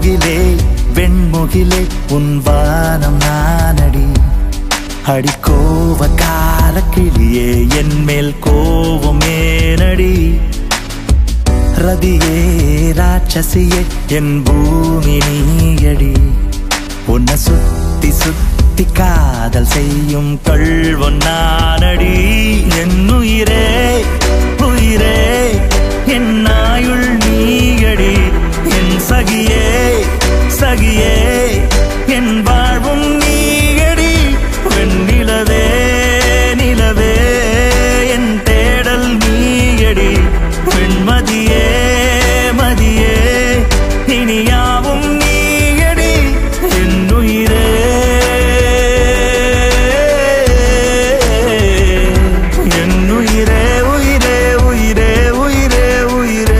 முகிலே வெண்முகிலே உன் வானம் நானடி அடிக்கோவ கால கிளியே என் மேல் கோவமேனடி ரதியே ராட்சசியே என் பூமி நீயடி உன்னை சுத்தி சுத்தி காதல் செய்யும் கள்வன் நானடி என் உயிரே உயிரே என் நாயுள் நீயடி என் சகியே சகியே என் வாழ்வும் நீயடி என் நிலவே நிலவே என் தேடல் நீயடி பெண்மதியே மதியே இனியாவும் நீயடி என் உயிரே என் உயிரே உயிரே உயிரே உயிரே உயிரே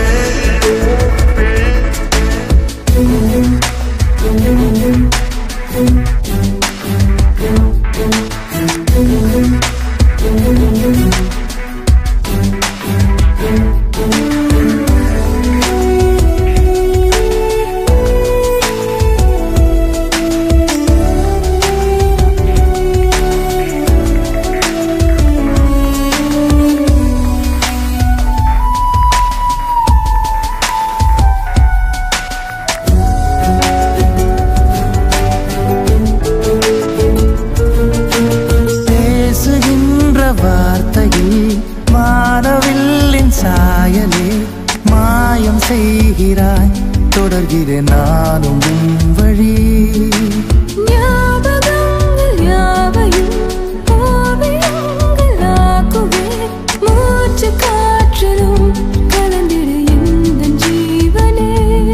பேசுகின்ற வார்த்தையில் மானவில்லின் சாயலே மாயம் செய்கிறாய் தொடர்கிறேன் நானும் உன் வழி ஞாபகங்கள் யாவையும் ஓவியங்களாக்குவே மூச்சு காற்றிலும் கலந்திடு எந்தன் ஜீவனே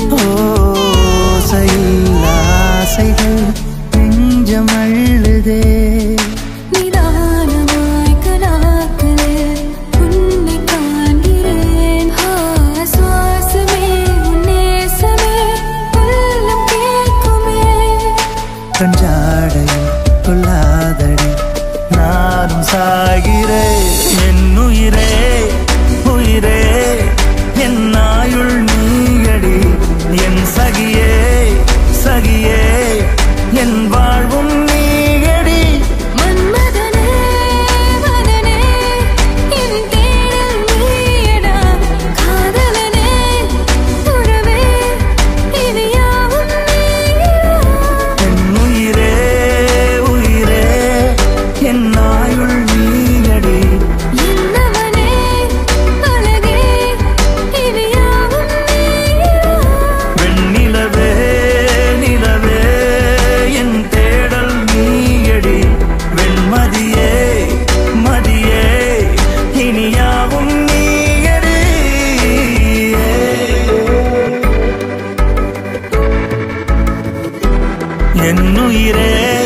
ஓசையில் ஆசைகள் நெஞ்சம் அள்ளுதே நிதானமாய் கனாக்களே உன்னை காண்கிறேன் ஆ, சுவாசமே உன் நேசமே உள்ளம் கேட்குமே கஞ்சாடையில் கொள்ளாதடி நானும் சாகிறேன் என் உயிரே உயிரே என் நாயுள் நீயடி என் சகியே சகியே என் வாழ்வும் நீயடி மன்மதனே மதனே என் தேடல் நீயடா காதலனே உறவே இது யாவும் நீயடா என் உயிரே உயிரே என் நாயுள் நீயடி என்னவனே அழகே இது யாவும் நீயடா வெண்ணிலவே நிலவே என் தேடல் நீயடி வெண்மதியே மதியே இனியாவும் நீயடி என் உயிரே